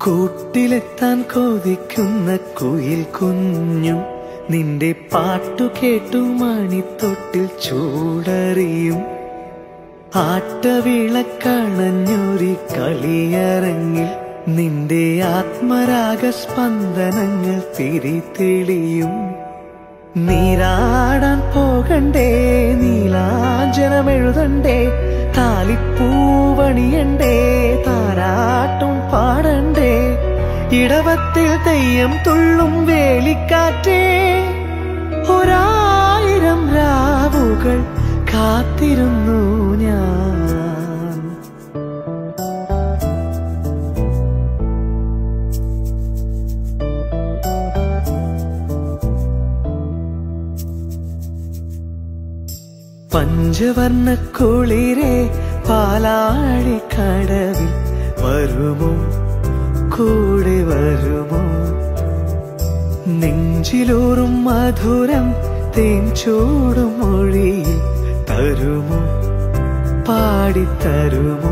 കൂട്ടിലെത്താൻ കൊതിക്കുന്ന കുയിൽ കുഞ്ഞും നിന്റെ പാട്ടു കേട്ടു മണിത്തൊട്ടിൽ ചൂടറിയും ആട്ടവിളക്കണഞ്ഞൊരി കളിയരങ്ങിൽ നിന്റെ ആത്മരാഗ സ്പന്ദനങ്ങൾ തിരിതെളിയും നീരാടാൻ പോകണ്ടേ നീലാഞ്ജനമെഴുതണ്ടേ താലിപ്പൂവണിയണ്ടേ താരാട്ടും പാടണ്ടേ ഇടവത്തിൽ തെയ്യം തുള്ളും വേലിക്കാറ്റേ ഒരായിരം രാവുകൾ കാത്തിരുന്നു ഞാൻ പഞ്ചവർണ്ണ കുളിരെ പാലാഴി കടവിൽ വരുമോ കൂടെ വരുമോ നെഞ്ചിലൂറും മധുരം തേൻ ചൂടും മൊഴിയിൽ തരുമോ പാടിത്തരുമോ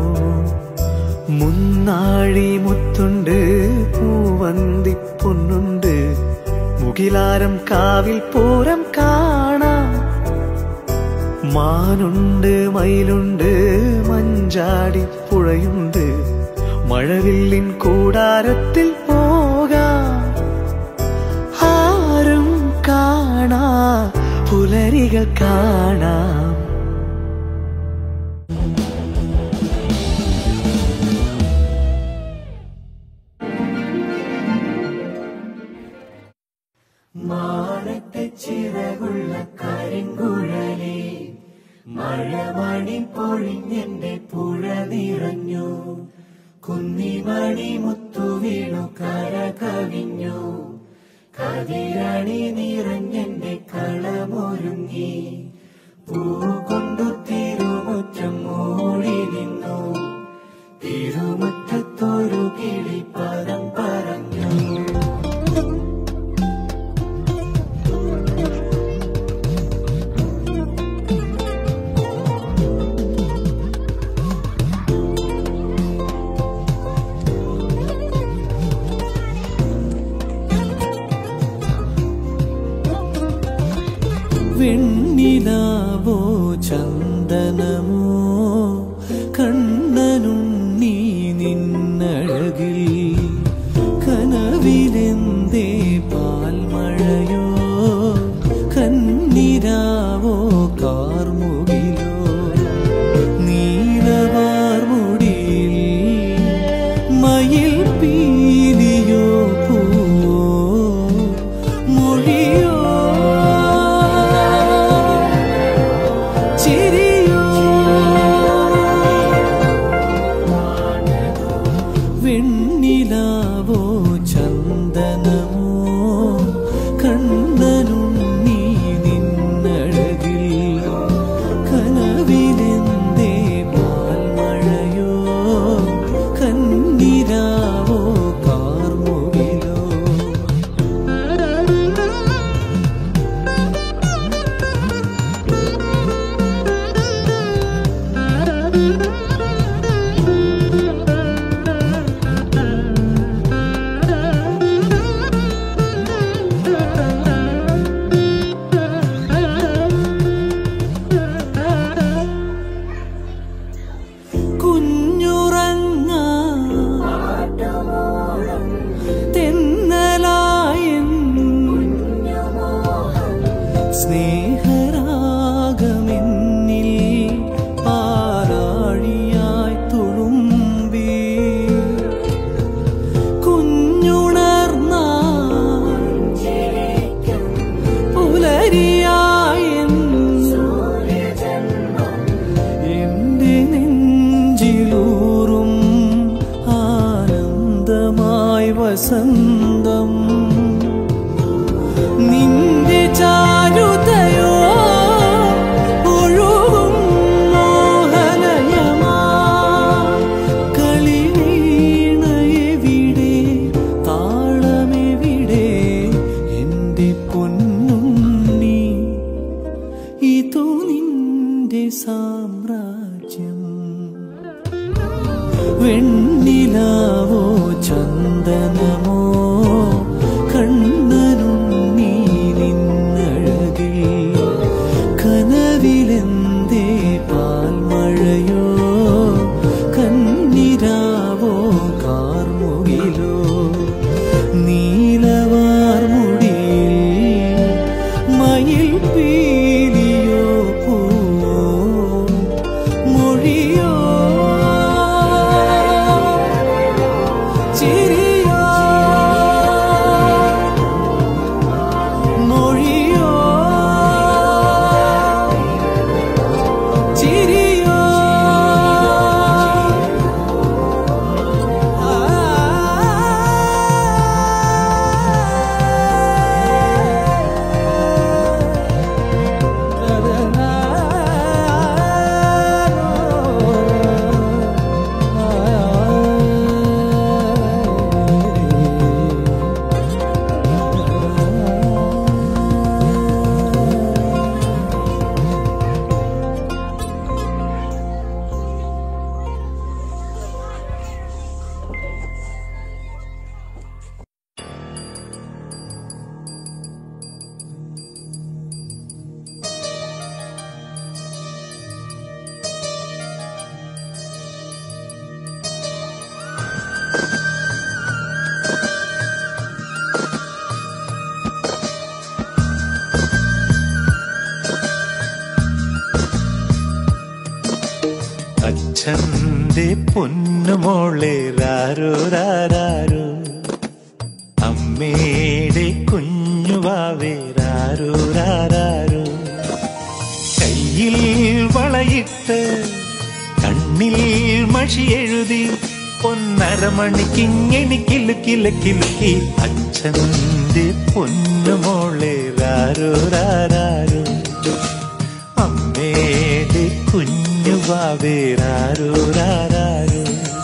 മുന്നാഴി മുത്തുണ്ട് പൂവന്തി പൊന്നുണ്ട് മുകിലാരം കാവിൽ പൂരം കാണാം മാനുണ്ട് മയിലുണ്ട് മഞ്ചാടി പുഴയുണ്ട് മഴവില്ലിൻ കൂടാരത്തിൽ പോകാം ആരും കാണാ പുലരികൾ കാണാം മാനത്തെ ചിറകുള്ള കരിങ്കുഴലേ മഴമണി പൊഴിഞ്ഞെന്റെ പുഴ നിറഞ്ഞു കുന്നിമണി മുത്തു വീണു കര കവിഞ്ഞു കതിരണി നിറഞ്ഞെന്റെ കളമൊരുങ്ങി പൂ കൊണ്ടു തിരുമുറ്റം മൂടി നിന്നു തിരുമുറ്റത്തൊരു കിളി പദം പറഞ്ഞു വെണ്ണിലാവോ ചന്ദനമോ കണ്ണനുണ്ണി നിന്നഴകിൽ കനവിലെന്തേ പാൽമഴയോ കന്നിരാവോ കാർമുകിലോ നീലവാർമുടിയിൽ മയിൽ പീലിയോ പൂവോ മൊഴിയോ ചിരിയോ വെണ്ണിലാവോ ചന്ദനമോ കണ്ണനുണ്ണി നിന്നഴകിൽ കനവിലെന്തേ പാൽമഴയോ കന്നിരാവോ കാർമുകിലോ കുഞ്ഞുറങ്ങ തെന്നലായൻ സ്നേഹരാഗമെന്നിൽ പാലാഴിയായി തുളുമ്പി കുഞ്ഞുണർന്ന പുലരിയായൻ എന്റെ നെഞ്ചിലൂറും ആനന്ദമായി വസന്തം നിന്റെ ചാരുതയോ ഒഴുകും മോഹനയമാ കളിവീണയെവിടെ താളമെവിടെ എന്റെ പൊന്നുണ്ണി ഇതു നിന്റെ സാമ്രാജ്യം വെണ്ണിലാവോ ചന്ദ്ര വന്ദനമോ കണ്ണനുണ്ണീ നിന്നഴകിൽ കനവിലെന്തേ പാൽമഴയോ കന്നിരാവോ കാർമുകിലോ നീലവാർമുടിയിൽ മയിൽ പീലിയോ പൂവോ മൊഴിയോ ചിരിയോ മൊഴിയോ ചിരിയോ അച്ഛന്റെ പൊന്നുമോളെ രാരോ രാരോ അമ്മയുടെ കുഞ്ഞുവാവേ രാരോ രാരോ കയ്യിൽ വളയിട്ട് കണ്ണിൽ മഷി എഴുതി ഒന്നര മണിക്കിങ്ങനെ കിലുക്കില കിലുക്കി അച്ഛന്റെ പൊന്നുമോളെ രാരോ രാരോ അമ്മേടെ കുഞ്ഞു വാവേരാരോ രാരോ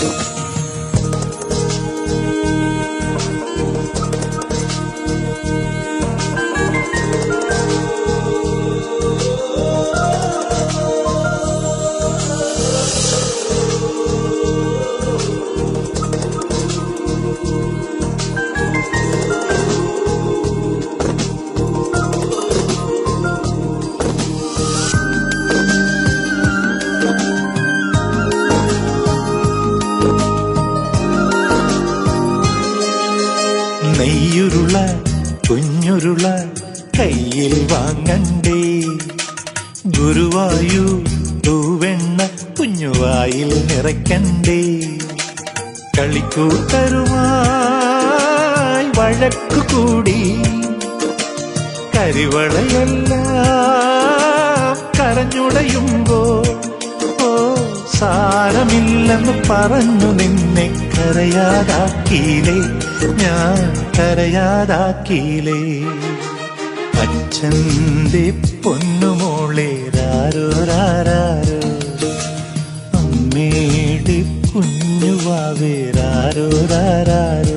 നെയ്യുരുള കുഞ്ഞുരുള കയ്യിൽ വാങ്ങണ്ടേ ഗുരുവായു തൂവെണ്ണ കുഞ്ഞുവായിൽ നിറയ്ക്കണ്ടേ കളിക്കൂട്ടരുമായി വഴക്കു കൂടി കരിവളയെല്ലാം കരഞ്ഞുടയുമ്പോ ഓ സാരമില്ലെന്ന് പറഞ്ഞു നിന്നെ കരയാതാക്കിയില്ലേ ഞാൻ കരയാതാക്കിയില്ലേ അച്ഛന്റെ പൊന്നുമോളെ രാരോ രാരോ അമ്മയുടെ കുഞ്ഞുവാവേ രാരോ രാരോ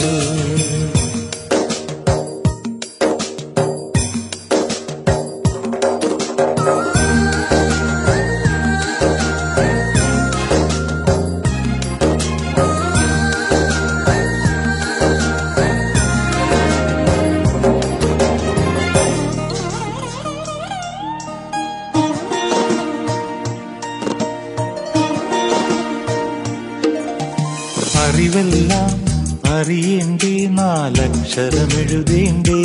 അറിവെല്ലാം അറിയേണ്ടേ നാലക്ഷരമെഴുതേണ്ടേ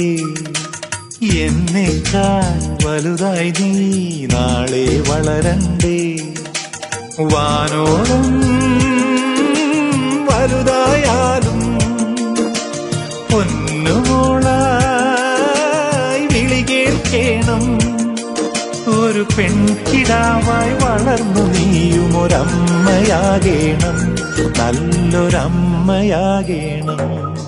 എന്നേക്കാൾ വലുതായി നീ നാളെ വളരണ്ടേ വാനോളം വലുതായാലും പൊന്നുമോളായി വിളി കേൾക്കേണം ഒരു പെൺകിടാവായി വളർന്നു നീയും ഒരമ്മയാകേണം നല്ലൊരമ്മയാകേണം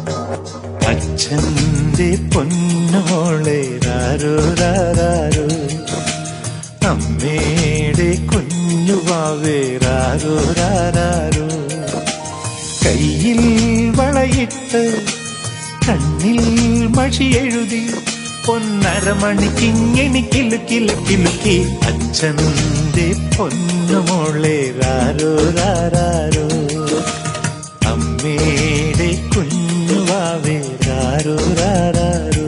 അച്ഛന്റെ പൊന്നോളെ രാരോ രാരോ അമ്മയുടെ കുഞ്ഞുവാവേ രാരോ രാരോ കയ്യിൽ വളയിട്ട് കണ്ണിൽ മഷി എഴുതി പൊന്നര മണിക്കിങ്ങനെ കിലുക്കില കിലുക്കി അച്ഛന്റെ പൊന്നുമോളെ രാരോ രാരോ അമ്മയുടെ കുഞ്ഞു രാരോ രാരോ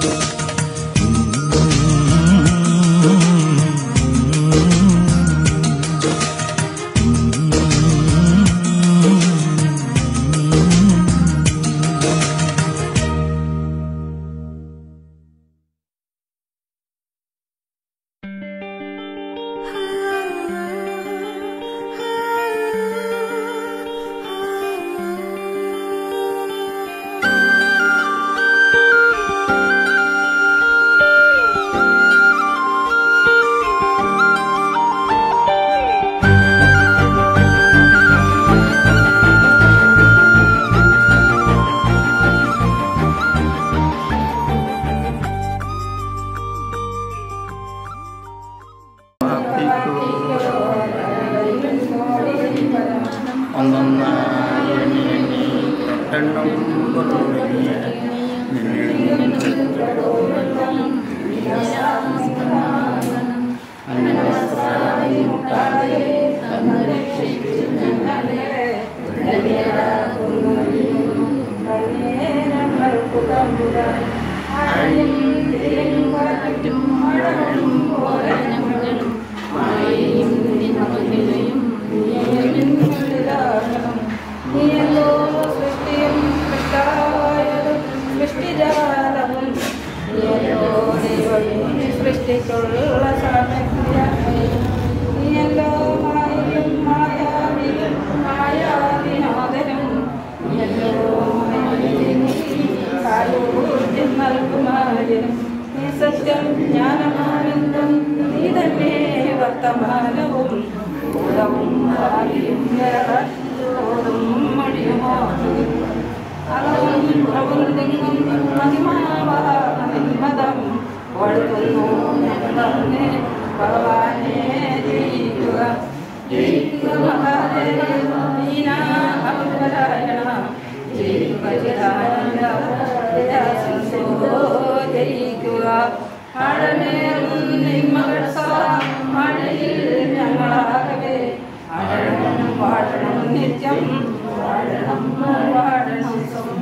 ഒന്നൊന്നായി എണ്ണി എണ്ണി എണ്ണം കൊണ്ടുപോയി സൃഷ്ടിച്ചുള്ള നീയല്ലോ മായയും മായാവിയും മായാവിനോദനും നീയല്ലോ കാലൂർജ്യം നൽകുമാരും നീ സത്യം ജ്ഞാനമാനന്ദം നീ തന്നെ വർത്തമാനവും ഭൂതവും ഭാവിയും വേറോതും മടിയുമോ അളവും പ്രവൃത്തിയും മഹിമാവാമതം വഴുതുന്നു തന്നെ ഭഗവാനെ ജയിക്കുക ജയിക്കുക മഹാദേവ ദീനാ അപരായണ ജയിക്കുക ചിദാനന്ദ ദയാസിന്ധോ ജയിക്കുക ആഴമേറും നിന്മകൾ സദാ മഴയിൽ ഞങ്ങളാകവേ ആഴണം വാഴണം നിത്യം വാഴണം വാഴണം സ്വം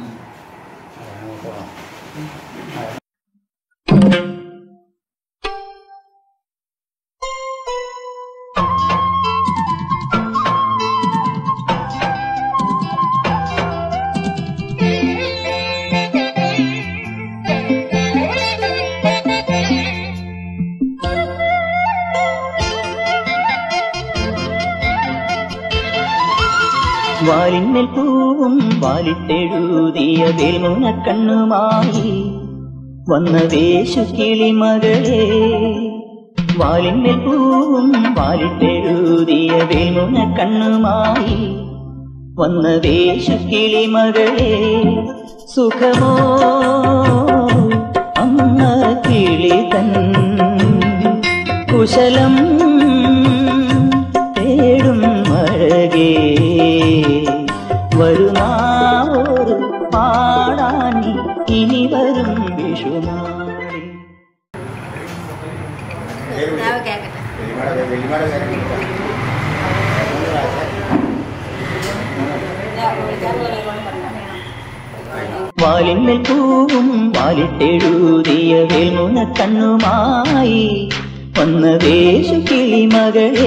വാലിന്മേൽ പൂവും വാലിട്ടെഴുതിയ വേൽമുന കണ്ണുമായി വന്ന വേശു കിളിമകളെ വാലിന്മേൽ പൂവും വാലിട്ടെഴുതിയ വേൽമുന കണ്ണുമായി വന്ന വേശു കിളിമകളെ സുഖമോ അമ്മ കിളി തൻ കുശലം തേടും അഴകേ വരുന്നാവോർ പാടാനി ഇനി വരും വിഷുനാളി വാലിന്മേൽ പൂവും വാലിട്ടെഴുതിയ വേൽമുന കണ്ണുമായി വന്ന വേശു കിളിമകളേ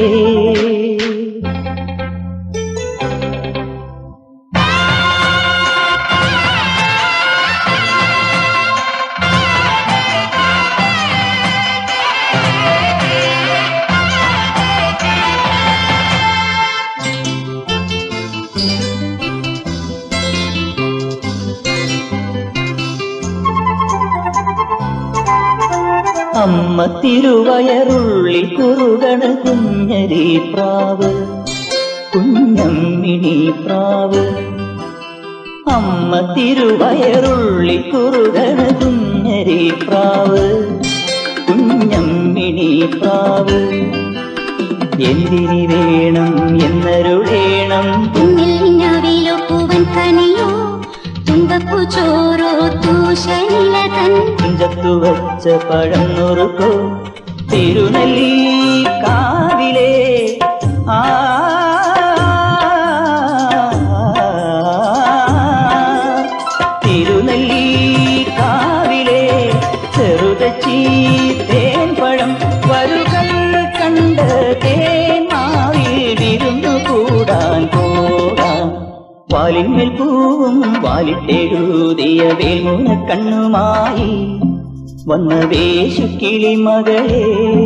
അമ്മ തിരുവയറുള്ളിൽ കുറുകണ കുഞ്ഞരി പ്രാവ് കുഞ്ഞമ്മിണി പ്രാവ് അമ്മ തിരുവയറുള്ളിൽ കുറുകണ കുഞ്ഞരി പ്രാവ് കുഞ്ഞമ്മിണി പ്രാവ് എന്തിനി വേണം എന്നരുളേണം കുഞ്ഞിൽ നിന്നവിലോ പൂവൻ കനിയോ തുമ്പപ്പൂ ചോറോ തൂശനില തൻ തുഞ്ചത്തു വച്ച പഴം നുറുക്കോ തിരുനെല്ലി കാവിലെ ആ തിരുനെല്ലി തേനാവിൽ വിരുന്നു കൂടാൻ പോകാം വാലിന്മേൽ പൂവും വാലിട്ടെഴുതിയ വേൽമുന കണ്ണുമായി വന്ന വേശു കിളിമകളേ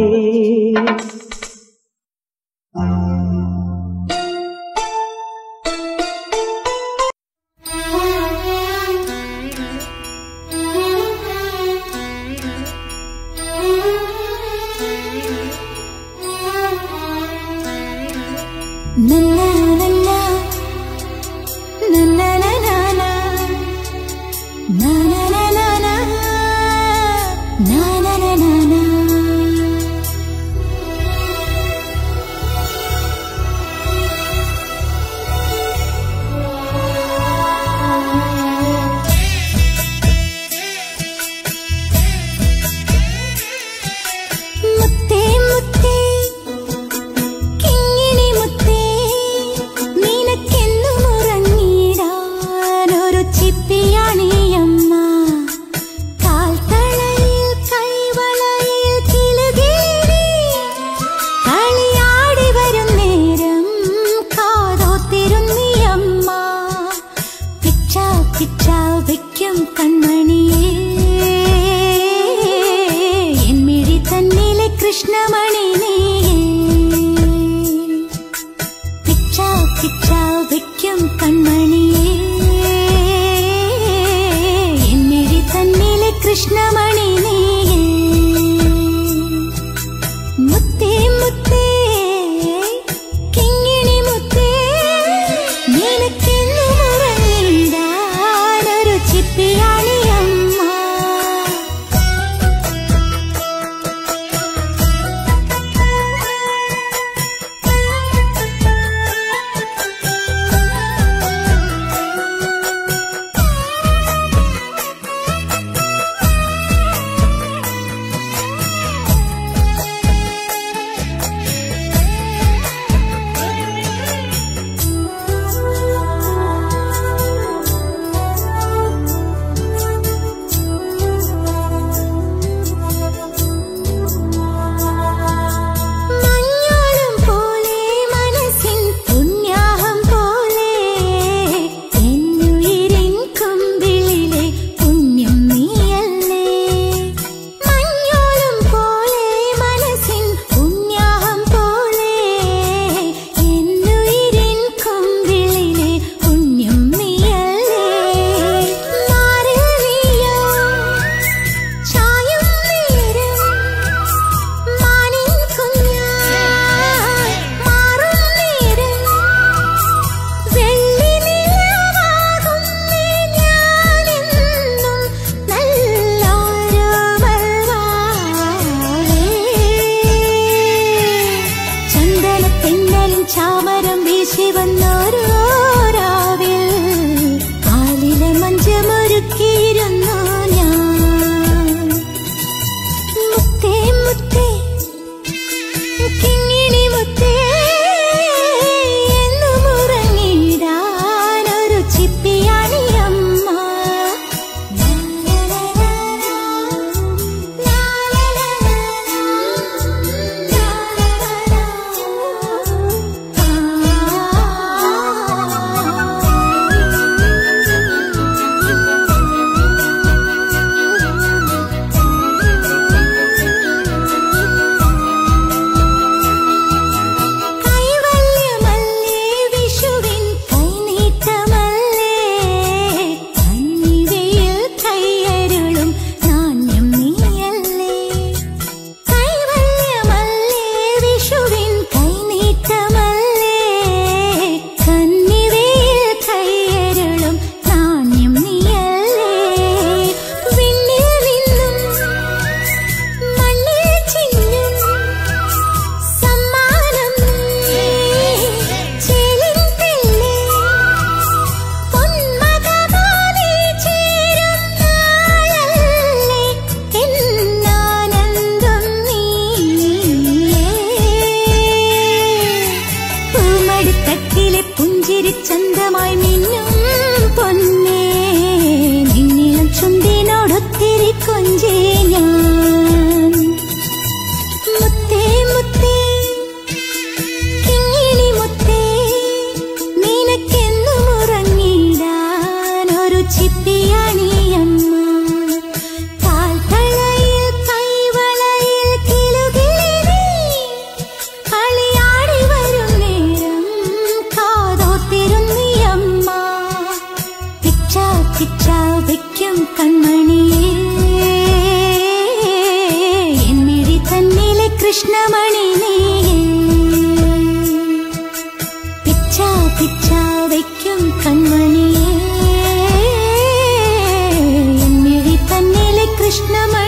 നന്ന നന്ന നന്ന നന നന നന നന നന നന മുത്തേ മുത്തേ കിങ്ങിണി മുത്തേ നിനക്കെന്നും ഉറങ്ങിടാനൊരു ചിപ്പിയാണിയമ്മ കാൽത്തളയിൽ കൈവളയിൽ കിളുകേറി കളിയാടി വരും നേരം കാതോത്തിരുന്നിയമ്മ പിച്ചാ പിച്ചാ വയ്ക്കും കൺമണിയേ എന്മിഴി തന്നിലെ കൃഷ്ണമണി നീയേ പിച്ചാ പിച്ചാ വയ്ക്കും കൺമണിയേ എന്മിഴി തന്നിലെ കൃഷ്ണമണി നീയേ മുത്തേ മുത്തേ കിങ്ങിണി മുത്തേ നിനക്കെന്നും ഉറങ്ങിടാനൊരു ചിപ്പിയാണിയമ്മ മഞ്ഞോളം പോലെ മനസ്സിൻ പുണ്യാഹം പോലെ എന്നുയിരിൻ കുമ്പിളിലെ പുണ്യം നീയല്ലേ മഞ്ഞോളം പോലെ മനസ്സിൻ പുണ്യാഹം പോലെ എന്നുയിരിൻ കുമ്പിളിലെ പുണ്യം നീയല്ലേ മാറിൽ നീയോ ചായം നേരം മാനിൻ കുഞ്ഞായി മാറും നേരം വെള്ളി നിലവാകും ഞാനെന്നും നല്ലൊരു മൽവാവേ ചന്ദനത്തെന്നലും ചാമരം വീശി വന്നോരോ രാവിൽ കാലിലെ മഞ്ചമൊരുക്കിയിരുന്നു ഞാൻ മുത്തേ മുത്തേ കിങ്ങിണി മുത്തേ എന്നും ഉറങ്ങിടാനൊരു ചിപ്പിയാണിയമ്മ ആ ചാവയ്ക്കും കൺമണിയേ എന്നിഴി തന്നിലെ കൃഷ്ണമ